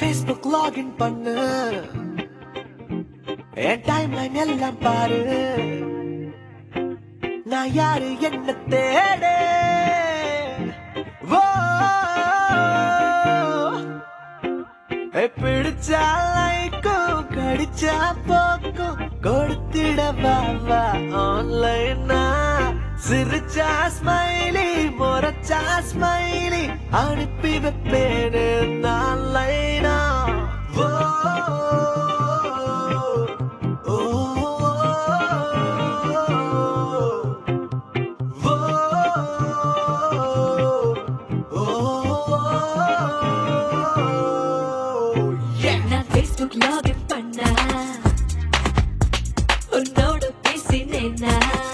Facebook login பண்ணு என் timeline எல்லாம் பாரு நான் யாரு என்ன தேடு ஓ ஏய், பிடிச்சா லைக்கும் கடிச்சா போக்கும் கொடுத்திட வா ஆன்லைனா சிரிச்சா ஸ்மைலி முறைச்சா ஸ்மைலி அனுப்பி வைப்பேனு நான் லைனா ஓ ஓ, ஓ, yeah. நான் Facebook login பண்ணா உன்னோட பேசினேனா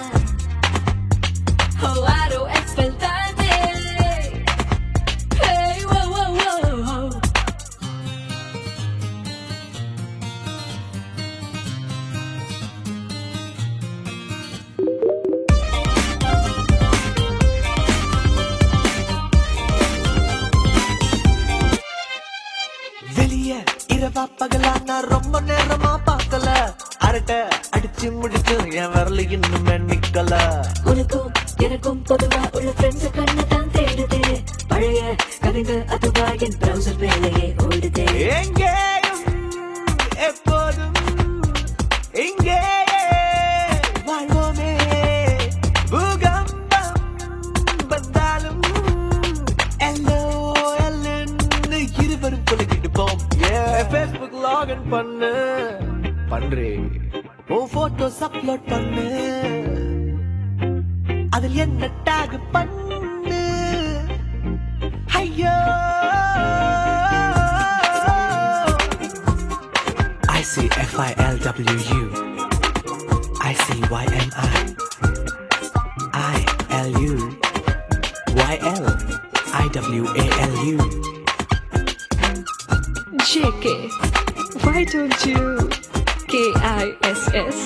Oh, I don't expect that Hey, whoa, whoa, whoa வெளிய இரவா பகலா நான் ரொம்ப நேரமா பார்க்கல அரட்டை அடிச்சு முடிச்சு என் வரல இன்னுமே நிக்கல உனக்கும் எனக்கும் பொதுவா உள்ள ஃப்ரெண்ட்ஸ் கண்ணு தான் தேடுது பழைய கதைங்க அதுவா என் browser வேலையே ஓடுது எங்கேயும் எப்போதும் இங்கேயே வாழ்வோமே பூகம்பம் வந்தாலும் எல்லோ எல்லுன்னு இருவரும் கொலைக்கிட்டு போம் ஃபேஸ்புக் லாகின் பண்ணு பண்றேன் உன் போட்டோஸ் அப்லோட் பண்ணு அதில் என்ன டேக் பண்ணு ஐயோ I see F I L W U I see Y M I I L U Y L I W A L U JK, why don't you K-I-S-S?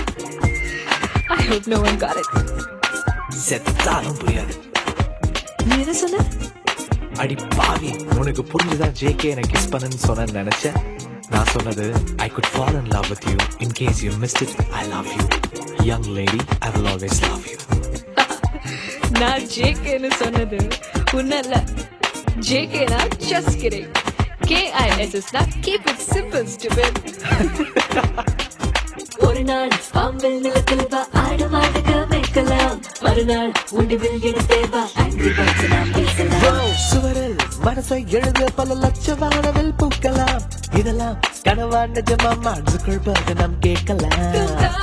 I hope no one got it. செத்தாலும் புரியாது நீ என்ன சொன்ன அடி பாவி உனக்கு புரிஞ்சுதான் JK எனக்கு kiss பண்ணுன்னு சொன்னேன்னு நினைச்சேன் நான் சொன்னது I could fall in love with you in case you missed it I love you young lady I will always love you நான் ஜேகேன்னு சொன்னது உன்னல்ல ஜேகேனா ஜஸ்ட் கிரிங் கேஐஎஸ்எஸ்னா கீப் இட் சிம்பிள் ஸ்டூபிட் ஒரு நாள் பாம்பில் நிலத்தில் வா ஆடு மாடுக வைக்கலாம் மறுநாள் முடிவில் எடுத்தே வா ஆங்கிரி பேர்ட்ஸ் நாம் பேசலாம் சுவரில் மனசை எழுத பல லட்ச வானவில் பூக்கலாம் இதெல்லாம் கனவா நிஜமா மனசுக்குள் பார்த்து நாம் கேட்கலாம்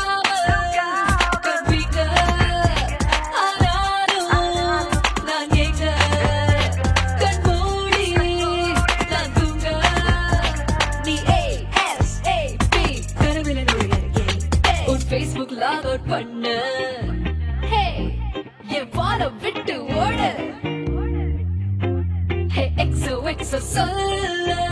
Facebook log out பண்ணு Hey, என் follow விட்டு ஓடு Hey, XO, XO சொல்லு